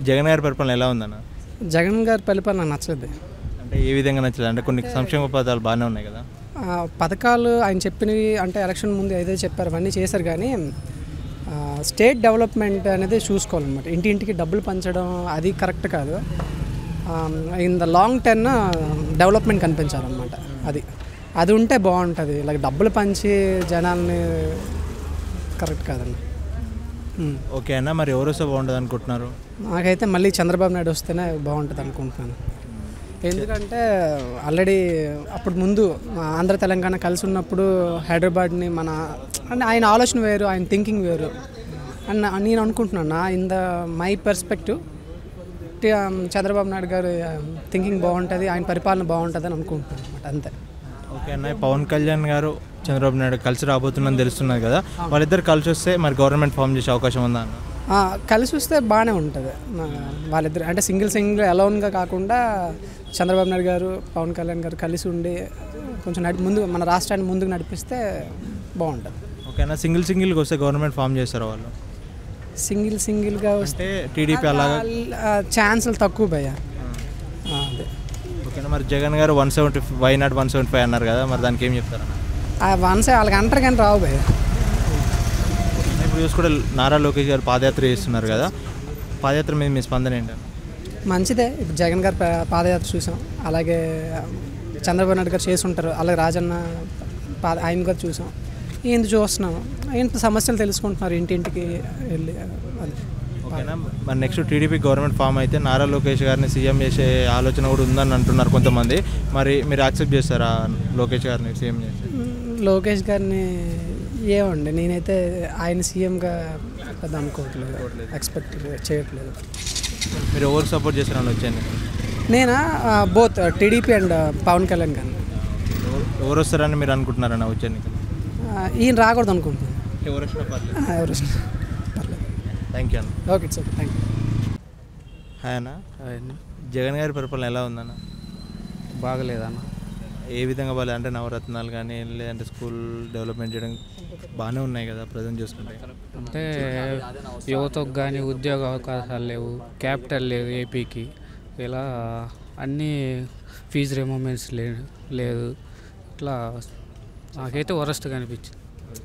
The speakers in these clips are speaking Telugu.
జగన్ గారి పరిపాలన ఎలా ఉందన్న జగన్ గారి పరిపాలన నాకు నచ్చలేదు అంటే ఏ విధంగా నచ్చలేదు అంటే కొన్ని సంక్షేమ పదాలు బాగానే ఉన్నాయి కదా ఆ, పథకాలు ఆయన చెప్పినవి అంటే ఎలక్షన్ ముందు ఏదైతే చెప్పారో అవన్నీ చేశారు కానీ ఆ, స్టేట్ డెవలప్మెంట్ అనేది చూసుకోవాలన్నమాట ఇంటింటికి డబ్బులు పంచడం అది కరెక్ట్ కాదు in the long term development కనిపించాలన్నమాట అది అది ఉంటే బాగుంటుంది ఇలా డబ్బులు పంచి జనాల్ని కరెక్ట్ కాదండి ఉమ్. ఓకే అన్న మరి ఎవరు వస్తే బాగుంటుంది అనుకుంటున్నారు నాకైతే మళ్ళీ చంద్రబాబు నాయుడు వస్తేనే బాగుంటుంది అనుకుంటున్నాను ఎందుకంటే ఆల్రెడీ అప్పుడు ముందు ఆంధ్ర తెలంగాణ కలిసి ఉన్నప్పుడు హైదరాబాద్ని మన అంటే ఆయన ఆలోచన వేరు ఆయన థింకింగ్ వేరు అని నా- నేను అనుకుంటున్నాను నా in the my perspective Chandrababu Naidu garu thinking బాగుంటుంది ఆయన పరిపాలన బాగుంటుంది అని అనుకుంటున్నాను అనమాట అంతే ఓకే అన్న పవన్ కళ్యాణ్ గారు చంద్రబాబు నాయుడు కలిసి రాబోతుందని తెలుస్తున్నది కదా వాళ్ళిద్దరు కలిసి వస్తే మరి గవర్నమెంట్ ఫామ్ చేసే అవకాశం ఉందా అన్న ఆ, కలిసి వస్తే బాగానే ఉంటుంది నా- వాళ్ళిద్దరు అంటే సింగిల్ సింగిల్ అలౌన్గా కాకుండా చంద్రబాబు నాయుడు గారు పవన్ కళ్యాణ్ గారు కలిసి ఉండి కొంచెం నడి ముందు మన రాష్ట్రాన్ని ముందుకు నడిపిస్తే బాగుంటుంది ఓకే అన్న సింగిల్ సింగిల్గా వస్తే గవర్నమెంట్ ఫామ్ చేస్తారు వాళ్ళు సింగిల్ సింగిల్గా వస్తే అంటే టీడీపీ అలాగా ఛాన్సులు తక్కువ భయ్య ఆ, అదే ఓకేనా మరి Jagan garu one seventy why not one seventy five అన్నారు కదా మరి దానికి ఏం చెప్తారన్న ఆ వన్స్ వాళ్ళకి అంటారు కానీ రావు భయ్య ఇప్పుడు చూసుకుంటే నారా లోకేష్ గారు పాదయాత్ర చేస్తున్నారు కదా పాదయాత్ర మీద మీ స్పందన ఏంటన్న మంచిదే ఇప్పుడు జగన్ గారు పా- పాదయాత్ర చూసాం అలాగే చంద్రబాబు నాయుడు గారు చేసి ఉంటారు అలాగే రాజన్న పాద ఆయన గారు చూసాం ఏంటి చూస్తున్నాం ఏంటి సమస్యలు తెలుసుకుంటున్నారు ఇంటింటికి వెళ్ళి అది ఓకేనా మరి నెక్స్ట్ టీడీపీ గవర్నమెంట్ ఫామ్ అయితే నారా లోకేష్ గారిని సీఎం చేసే ఆలోచన కూడా ఉందని అంటున్నారు కొంతమంది మరి మీరు యాక్సెప్ట్ చేస్తారా లోకేష్ గారిని సీఎం చేసి లోకేష్ గారిని ఏమండి నేనైతే ఆయన సీఎంగా పెద్ద అనుకోవట్లేదు ఎక్స్పెక్ట్ చేయట్లేదు మీరు ఎవరు సపోర్ట్ చేస్తారని వచ్చాను నేనా both TDP and Pawan Kalyan గారిని ఎవరు వస్తారని మీరు అనుకుంటున్నారన్న వచ్చే ఎన్నికలు ఆ, ఈయన రాకూడదు అనుకుంటున్నాను ఎవరు వచ్చినా పర్లేదు ఆ, ఎవరు వచ్చినా పర్లేదు థ్యాంక్ యూ అన్న okay sir thank you hi అన్న జగన్ గారి పరిపాలన ఎలా ఉందన్న బాగలేదన్న ఏ విధంగా బాగాలేదు అంటే నవరత్నాలు కానీ లేదంటే స్కూల్ డెవలప్మెంట్ చేయడం బాగానే ఉన్నాయి కదా ప్రజెంట్ చూసుకుంటే అంటే యువతకు కానీ ఉద్యోగ అవకాశాలు లేవు క్యాపిటల్ లేదు ఏపీకి ఇలా అన్నీ ఫీజు రిమూవ్మెంట్స్ లేదు లేదు ఇట్లా నాకైతే వరస్ట్గా అనిపించింది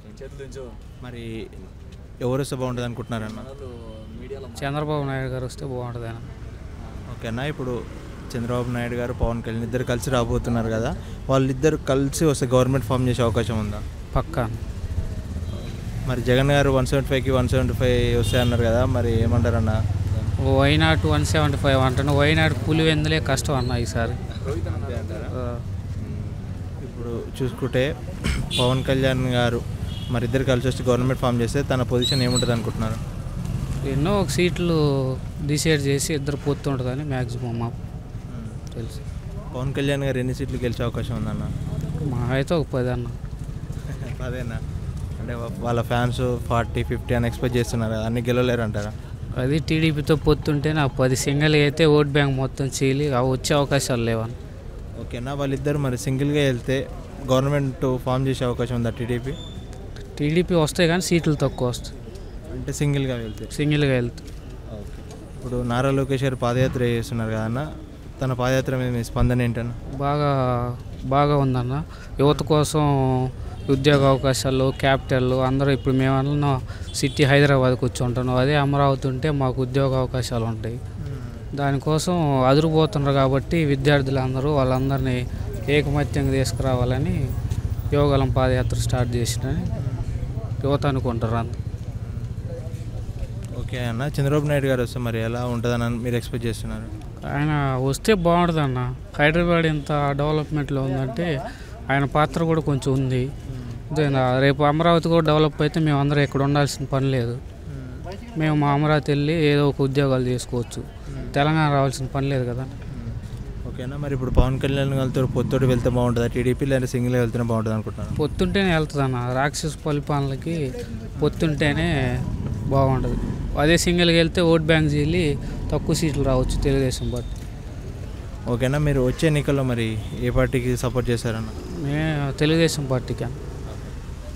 మరి ఎవరు వస్తే బాగుంటుంది అనుకుంటున్నారన్న చంద్రబాబు నాయుడు గారు వస్తే బాగుంటుంది అన్న ఓకేనా ఇప్పుడు చంద్రబాబు నాయుడు గారు పవన్ కళ్యాణ్ ఇద్దరు కలిసి రాబోతున్నారు కదా వాళ్ళిద్దరు కలిసి వస్తే గవర్నమెంట్ ఫామ్ చేసే అవకాశం ఉందా పక్కా మరి జగన్ గారు వన్ సెవెంటీ ఫైవ్కి వన్ సెవెంటీ ఫైవ్ వస్తాయి అన్నారు కదా మరి ఏమంటారన్న వైనాట్ వన్ సెవెంటీ ఫైవ్ అంటాను వైనాట్ పులివెందులే కష్టం అన్న ఈసారి ఆ, ఇప్పుడు చూసుకుంటే పవన్ కళ్యాణ్ గారు మరి ఇద్దరు కలిసి వచ్చి గవర్నమెంట్ ఫామ్ చేస్తే తన పొజిషన్ ఏముంటుంది అనుకుంటున్నారు ఎన్నో ఒక సీట్లు డిసైడ్ చేసి ఇద్దరు పొత్తుంటుందని మ్యాక్సిమం మాకు తెలుసు పవన్ కళ్యాణ్ గారు ఎన్ని సీట్లు గెలిచే అవకాశం ఉందన్న మా అయితే ఒక పది అన్న అదేనా అంటే వా- వాళ్ళ ఫ్యాన్స్ ఫార్టీ ఫిఫ్టీ అని ఎక్స్పెక్ట్ చేస్తున్నారు కదా అన్ని గెలవలేరు అంటారా అది టీడీపీతో పొత్తుంటే నా పది సింగిల్ అయితే ఓట్ బ్యాంక్ మొత్తం చీలి అవి వచ్చే అవకాశాలు లేవన్న ఓకేనా వాళ్ళిద్దరు మరి సింగిల్గా వెళ్తే గవర్నమెంట్ ఫామ్ చేసే అవకాశం ఉందా టీడీపీ టీడీపీ వస్తాయి కానీ సీట్లు తక్కువ వస్తాయి అంటే సింగిల్గా వెళ్తే సింగిల్గా వెళ్తే ఓకే ఇప్పుడు నారా లోకేష్ గారు పాదయాత్ర చేస్తున్నారు కదా అన్న తన పాదయాత్ర మీద మీ స్పందన ఏంటన్న బాగా బాగా ఉందన్న యువత కోసం ఉద్యోగ అవకాశాలు క్యాపిటల్ అందరూ ఇప్పుడు మేమన్నా సిటీ హైదరాబాద్కి వచ్చి ఉంటున్నాం అదే అమరావతి ఉంటే మాకు ఉద్యోగ అవకాశాలు ఉంటాయి దానికోసం అదురుపోతున్నారు కాబట్టి విద్యార్థులందరూ వాళ్ళందరినీ ఏకమత్యంగా తీసుకురావాలని యోగాలం పాదయాత్ర స్టార్ట్ చేసినని యువత అనుకుంటారు అందరూ ఓకే అన్న చంద్రబాబు నాయుడు గారు వస్తే మరి ఎలా ఉంటుందని మీరు ఎక్స్పెక్ట్ చేస్తున్నారు ఆయన వస్తే బాగుంటుంది అన్న హైదరాబాద్ ఇంత డెవలప్మెంట్లో ఉందంటే ఆయన పాత్ర కూడా కొంచెం ఉంది ఇదేనా, రేపు అమరావతి కూడా డెవలప్ అయితే మేము అందరం ఇక్కడ ఉండాల్సిన పని లేదు మేము మా అమరావతి వెళ్ళి ఏదో ఒక ఉద్యోగాలు చేసుకోవచ్చు తెలంగాణ రావాల్సిన పని లేదు కదా ఓకేనా మరి ఇప్పుడు పవన్ కళ్యాణ్ గారితో పొత్తుడు వెళ్తే బాగుంటుందా టీడీపీ లేదా సింగిల్గా వెళ్తేనే బాగుంటుంది అనుకుంటున్నాను పొత్తుంటేనే వెళ్తుంది అన్న రాక్షస పరిపాలనకి పొత్తుంటేనే బాగుంటుంది అదే సింగిల్గా వెళ్తే ఓట్ బ్యాంక్ చేయాలి తక్కువ సీట్లు రావచ్చు తెలుగుదేశం పార్టీ ఓకేనా మీరు వచ్చే ఎన్నికల్లో మరి ఏ పార్టీకి సపోర్ట్ చేశారన్న మే తెలుగుదేశం పార్టీకి అన్న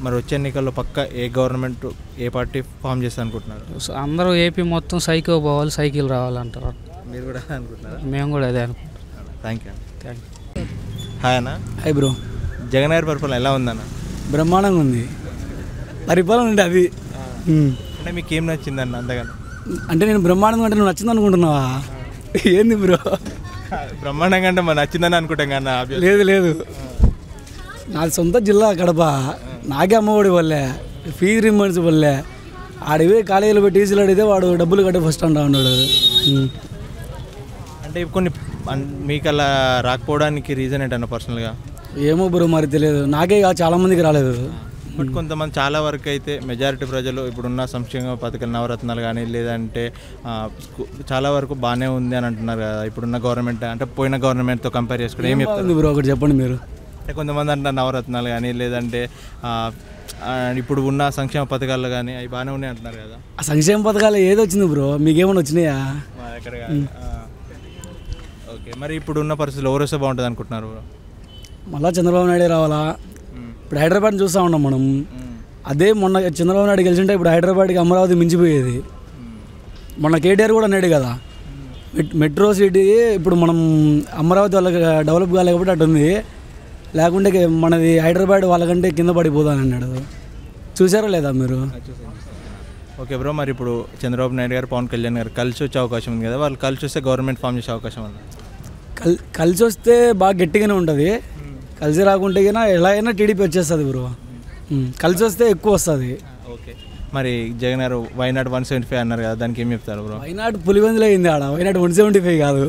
మరి వచ్చే ఎన్నికల్లో పక్క ఏ గవర్నమెంట్ ఏ పార్టీ ఫామ్ చేస్తా అనుకుంటున్నారు సో అందరూ ఏపీ మొత్తం సైకిల్ పోవాలి సైకిల్ రావాలంటారు మీరు కూడా అనుకుంటున్నారా మేము కూడా అదే అనుకుంటాం థ్యాంక్ యూ థ్యాంక్ హాయ్ అన్న అయ్యి బ్రో జగన్ గారి పరిపాలన ఎలా ఉందన్న బ్రహ్మాండంగా ఉంది పరిపాలన అంటే అది ఉమ్. అంటే మీకు ఏం నచ్చిందన్న అంతగానో అంటే నేను బ్రహ్మాండంగా అంటే నువ్వు నచ్చింది అనుకుంటున్నావా ఏంది బ్రో బ్రహ్మాండంగా అంటే మరి నచ్చిందని అనుకుంటాం కన్నా obvious. లేదు లేదు నాది సొంత జిల్లా కడప నాకే అమ్మఒడి వల్లే ఫీజు రిమండ్స్ వల్లే ఆడివే కాలేజీలో పెట్టి టీసీలు అడిగితే వాడు డబ్బులు కట్టి ఫస్ట్ అంటా ఉన్నాడు ఉమ్. అంటే కొన్ని అన్- మీకు అలా రాకపోవడానికి రీజన్ ఏంటన్న పర్సనల్గా ఏమో బ్రో మరి తెలియదు నాకే కాదు చాలా మందికి రాలేదు బట్ కొంతమంది చాలా వరకు అయితే మెజారిటీ ప్రజలు ఇప్పుడున్న సంక్షేమ పథకాలు నవరత్నాలు కానీ లేదంటే ఆ, స్కూ- చాలా వరకు బాగానే ఉంది అని అంటున్నారు కదా ఇప్పుడున్న గవర్నమెంట్ అంటే పోయిన గవర్నమెంట్తో కంపేర్ చేసుకుని ఏం చెప్తారు ఉంది బ్రో ఒకటి చెప్పండి మీరు అంటే కొంతమంది అంటారు నవరత్నాలు కానీ లేదంటే ఆ, ఆ, ఇప్పుడు ఉన్న సంక్షేమ పథకాలు కానీ అవి బాగానే ఉన్నాయి అంటున్నారు కదా ఆ సంక్షేమ పథకాలు ఏది వచ్చింది బ్రో మీకేమైనా వచ్చినాయా మా దగ్గర కాదు. ఆ. ఓకే మరి ఇప్పుడు ఉన్న పరిస్థితులు ఎవరు వస్తే బాగుంటుంది అనుకుంటున్నారు bro? మళ్ళా చంద్రబాబు నాయుడే రావాలా మ్మ్. ఇప్పుడు హైదరాబాద్ చూస్తూ ఉన్నాం మనం మ్మ్. అదే మొన్న చంద్రబాబు నాయుడు గెలిచింటే ఇప్పుడు హైదరాబాద్కి అమరావతి మించిపోయేది మొన్న కేటీఆర్ కూడా అన్నాడు కదా మెట్- మెట్రో సిటీ ఇప్పుడు మనం అమరావతి వాళ్ళకి డెవలప్ కాలేకపోతే అటు ఉంది లేకుంటే కే- మనది హైదరాబాద్ వాళ్ళకంటే కింద పడిపోతాను అన్నాడు చూసారా లేదా మీరు ఓకే బ్రో మరి ఇప్పుడు చంద్రబాబు నాయుడు గారు పవన్ కళ్యాణ్ గారు కలిసి వచ్చే అవకాశం ఉంది కదా వాళ్ళు కలిసి వస్తే గవర్నమెంట్ ఫామ్ చేసే అవకాశం ఉంది కల్ కలిసి వస్తే బాగా గట్టిగానే ఉంటుంది కలిసి రాకుంటే కన్నా ఎలా అయినా టీడీపీ వచ్చేస్తుంది బ్రో ఉమ్, కలిసి వస్తే ఎక్కువ వస్తుంది ఓకే మరి జగన్ గారు వైనాడు వన్ సెవెంటీ ఫైవ్ అన్నారు కదా దానికి ఏం చెప్తారు బ్రో వైనాడు పులివెందులు అయింది ఆడ వైనాడు వన్ సెవెంటీ ఫైవ్ కాదు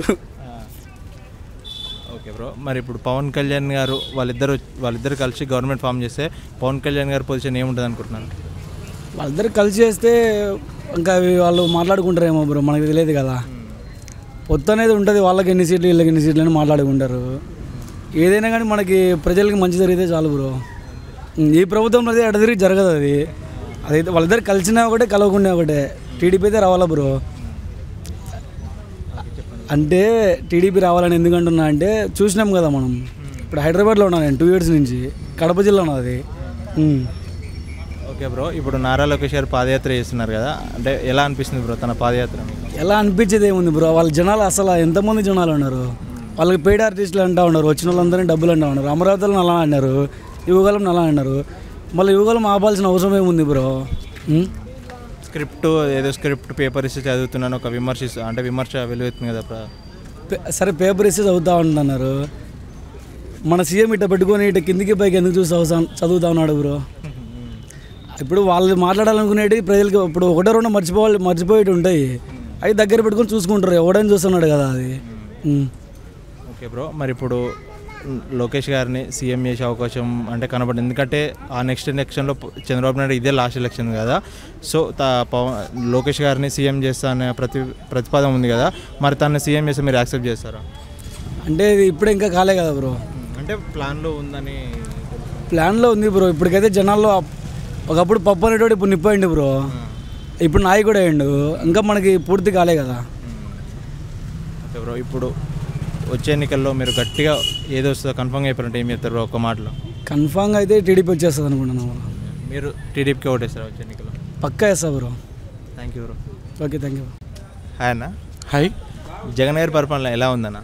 ఓకే బ్రో మరి ఇప్పుడు పవన్ కళ్యాణ్ గారు వాళ్ళిద్దరు వాళ్ళిద్దరు కలిసి గవర్నమెంట్ ఫామ్ చేస్తే పవన్ కళ్యాణ్ గారి పొజిషన్ ఏముంటుంది అనుకుంటున్నాను వాళ్ళిద్దరు కలిసి చేస్తే ఇంకా అవి వాళ్ళు మాట్లాడుకుంటారేమో బ్రో మనకి తెలియదు కదా పొత్తు అనేది ఉంటుంది వాళ్ళకి ఎన్ని సీట్లు వీళ్ళకి ఎన్ని సీట్లు అని మాట్లాడుకుంటారు ఏదైనా కానీ మనకి ప్రజలకి మంచి జరిగితే చాలు బ్రో ఈ ప్రభుత్వంలో అయితే ఎడ తిరిగి జరగదు అది అదైతే వాళ్ళిద్దరు కలిసినా ఒకటే కలవకుండా ఒకటే టీడీపీ అయితే రావాలా బ్రో అంటే టీడీపీ రావాలని ఎందుకంటున్నా అంటే చూసినాం కదా మనం ఇప్పుడు హైదరాబాద్లో ఉన్నాను నేను టూ ఇయర్స్ నుంచి కడప జిల్లా ఉన్నది ఉమ్. ఓకే బ్రో ఇప్పుడు నారా లోకేష్ గారు పాదయాత్ర చేస్తున్నారు కదా అంటే ఎలా అనిపిస్తుంది బ్రో తన పాదయాత్ర మీకు? ఎలా అనిపించేది ఏముంది బ్రో వాళ్ళ జనాలు అసలు ఎంతమంది జనాలు ఉన్నారు వాళ్ళకి పెయిడ్ ఆర్టిస్టులు అంటా ఉన్నారు వచ్చిన వాళ్ళందరినీ డబ్బులు అంటా ఉన్నారు అమరావతిలో అలా అన్నారు యువగలం అలా అన్నారు మళ్ళీ యువగలం ఆపాల్సిన అవసరం ఏముంది బ్రో ఉం? స్క్రిప్ట్ ఏదో స్క్రిప్ట్ పేపర్ ఇస్తే చదువుతున్నాను ఒక విమర్శ ఇస్తా- అంటే విమర్శ వెలువెత్తుంది కదా ప్ర- పే- సరే పేపర్ ఇస్తే చదువుతా ఉంటున్నారు మన సీఎం ఇట్ట పెట్టుకొని ఇట్ట కిందికి పైకి ఎందుకు చూసి అవసరం చదువుతా ఉన్నాడు బ్రో ఇప్పుడు వాళ్ళు మాట్లాడాలనుకునేటి ప్రజలకి ఇప్పుడు ఒకటో రెండో మర్చిపోవాలి మర్చిపోయేటి ఉంటాయి అవి దగ్గర పెట్టుకొని చూసుకుంటారు ఎవడని చూస్తున్నాడు కదా అది ఉం. ఓకే బ్రో మరి ఇప్పుడు లోకేష్ గారిని సీఎం చేసే అవకాశం అంటే కనబడింది ఎందుకంటే ఆ నెక్స్ట్ ఎలక్షన్లో చంద్రబాబు నాయుడు ఇదే లాస్ట్ ఎలక్షన్ కదా సో తా పవన్ లోకేష్ గారిని సీఎం చేస్తా అనే ప్రతి ప్రతిపాదన ఉంది కదా మరి తనని సీఎం చేస్తే మీరు యాక్సెప్ట్ చేస్తారా అంటే ఇది ఇప్పుడే ఇంకా కాలే కదా బ్రో అంటే ప్లాన్లో ఉందని ప్లాన్లో ఉంది బ్రో ఇప్పటికైతే జనాల్లో అప్- ఒకప్పుడు పప్పు అనేటోడు ఇప్పుడు నిప్పు బ్రో ఇప్పుడు నాయకుడు అయ్యిండు ఇంకా మనకి పూర్తి కాలే కదా ఓకే బ్రో ఇప్పుడు వచ్చే ఎన్నికల్లో మీరు గట్టిగా ఏదో వస్తుందో కన్ఫర్మ్ అయిపోయినట్టు ఏం చెప్తారు బ్రో ఒక మాటలో కన్ఫామ్గా అయితే టీడీపీ వచ్చేస్తుంది అనుకుంటున్నాను బ్రో మీరు టీడీపీకి ఓటేస్తారు వచ్చే ఎన్నికల్లో పక్కా వేస్తా bro thank you bro okay thank you hi అన్న హాయ్ జగన్ గారి పరిపాలన ఎలా ఉందన్న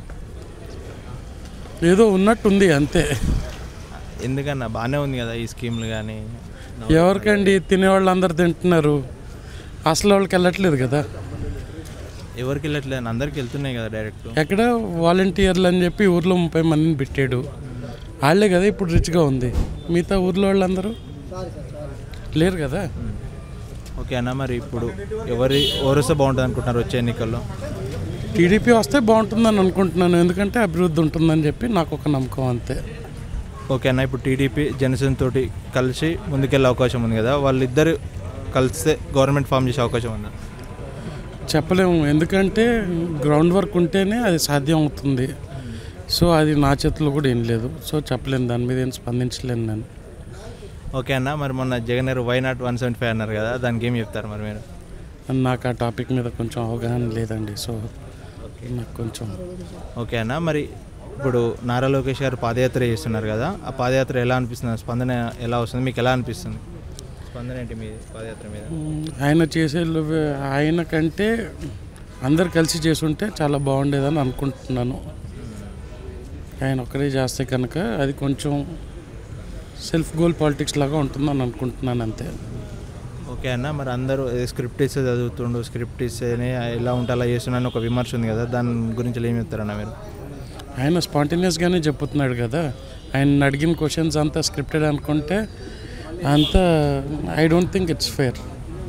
ఏదో ఉన్నట్టుంది అంతే ఎందుకన్నా బాగానే ఉంది కదా ఈ స్కీమ్లు కానీ ఎవరికండి తినేవాళ్ళు అందరు తింటున్నారు అసలు వాళ్ళకి వెళ్ళట్లేదు కదా ఎవరికి వెళ్ళట్లేదు అందరికి వెళ్తున్నాయి కదా డైరెక్ట్ ఎక్కడ వాలంటీర్లు అని చెప్పి ఊర్లో ముప్పై మందిని పెట్టాడు వాళ్ళే కదా ఇప్పుడు రిచ్గా ఉంది మిగతా ఊర్లో వాళ్ళందరూ లేరు కదా ఓకే అన్న మరి ఇప్పుడు ఎవరి ఎవరు వస్తే బాగుంటుంది అనుకుంటున్నారు వచ్చే ఎన్నికల్లో టీడీపీ వస్తే బాగుంటుందని అనుకుంటున్నాను ఎందుకంటే అభివృద్ధి ఉంటుందని చెప్పి నాకు ఒక నమ్మకం అంతే ఓకే అన్న ఇప్పుడు టీడీపీ జనసేన తోటి కలిసి ముందుకెళ్ళే అవకాశం ఉంది కదా వాళ్ళిద్దరు కలిస్తే గవర్నమెంట్ ఫామ్ చేసే అవకాశం ఉందా చెప్పలేము ఎందుకంటే గ్రౌండ్ వర్క్ ఉంటేనే అది సాధ్యం అవుతుంది సో అది నా చేతిలో కూడా ఏం లేదు సో చెప్పలేను దాని మీద ఏం స్పందించలేను నేను ఓకే అన్న మరి మొన్న Jagan garu why not one seventy five అన్నారు కదా దానికి ఏం చెప్తారు మరి మీరు నాకు ఆ టాపిక్ మీద కొంచెం అవగాహన లేదండి సో నాకు కొంచెం ఓకే అన్న మరి ఇప్పుడు నారా లోకేష్ గారు పాదయాత్ర చేస్తున్నారు కదా ఆ పాదయాత్ర ఎలా అనిపిస్తుంది స్పందన ఎలా వస్తుంది మీకు ఎలా అనిపిస్తుంది స్పందన ఏంటి మీ పాదయాత్ర మీద ఆయన చేసే లు- ఆయన కంటే అందరు కలిసి చేసుంటే చాలా బాగుండేదని అనుకుంటున్నాను ఆయన ఒక్కడే చేస్తే కనుక అది కొంచెం సెల్ఫ్ గోల్ పాలిటిక్స్ లాగా ఉంటుందని అనుకుంటున్నాను అంతే ఓకే అన్న మరి అందరూ ఏ స్క్రిప్ట్ ఇస్తే చదువుతుండు స్క్రిప్ట్ ఇస్తేనే ఎలా ఉంటే అలా చేస్తున్నాను ఒక విమర్శ ఉంది కదా దాని గురించి ఏం చెప్తారన్న మీరు ఆయన స్పాంటేనియస్గానే చెప్పుతున్నాడు కదా ఆయన అడిగిన క్వశ్చన్స్ అంతా స్క్రిప్టెడ్ అనుకుంటే అంతా I don't think it's fair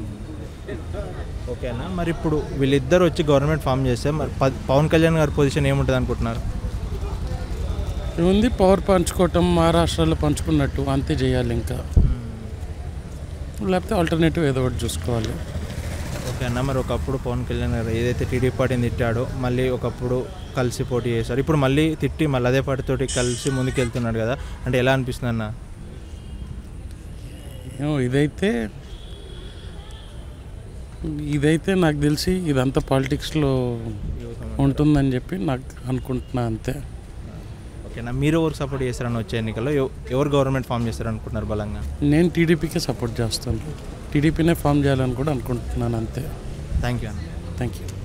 okay అన్న మరి ఇప్పుడు వీళ్ళిద్దరు వచ్చి గవర్నమెంట్ ఫామ్ చేస్తే మరి ప- పవన్ కళ్యాణ్ గారి పొజిషన్ ఏముంటుంది అనుకుంటున్నారు ఉంది పవర్ పంచుకోవటం మహారాష్ట్రలో పంచుకున్నట్టు అంతే చేయాలి ఇంకా లేకపోతే ఆల్టర్నేటివ్ ఏదో ఒకటి చూసుకోవాలి ఓకే అన్న మరి ఒకప్పుడు పవన్ కళ్యాణ్ గారు ఏదైతే టీడీపీ పార్టీని తిట్టాడో మళ్ళీ ఒకప్పుడు కలిసి పోటీ చేశారు ఇప్పుడు మళ్ళీ తిట్టి మళ్ళీ అదే పార్టీతోటి కలిసి ముందుకు వెళ్తున్నాడు కదా అంటే ఎలా అనిపిస్తుంది అన్న ఏమో ఇదైతే ఇదైతే నాకు తెలిసి ఇదంతా పాలిటిక్స్లో ఉంటుందని చెప్పి నాకు అనుకుంటున్నా అంతే ఓకేనా మీరు ఎవరు సపోర్ట్ చేస్తారని వచ్చే ఎన్నికల్లో ఎవ- ఎవరు గవర్నమెంట్ ఫామ్ చేస్తారు అనుకుంటున్నారు బలంగా నేను టీడీపీకే సపోర్ట్ చేస్తాను టీడీపీనే ఫామ్ చేయాలని కూడా అనుకుంటున్నాను అంతే థ్యాంక్ యూ అన్న థ్యాంక్ యూ